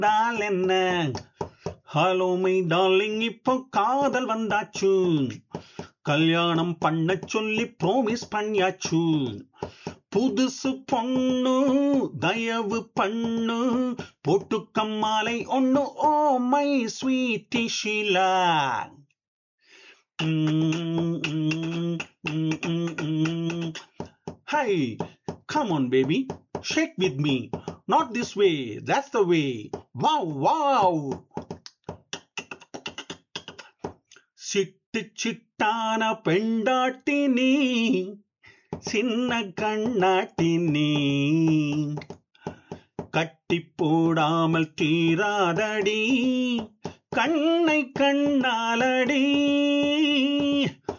டால் என்ன hello my darling இப்போ காதல் வந்தாச்சு கல்யாணம் பண்ண சொல்லி ப்ரோமிஸ் பண்ணியாச்சு புதுசு பொண்ணு தயவு பண்ணு போட்டு கம்மாலை ஒண்ணு oh my sweet Sheela hi come on baby shake with me not this way that's the way wow wow சிட்டு சிட்டான பெண்டாட்டி நீ சின்ன கண்ணாட்டி நீ கட்டி போடாமல் தீராதடி கண்ணை கண்ணாலடி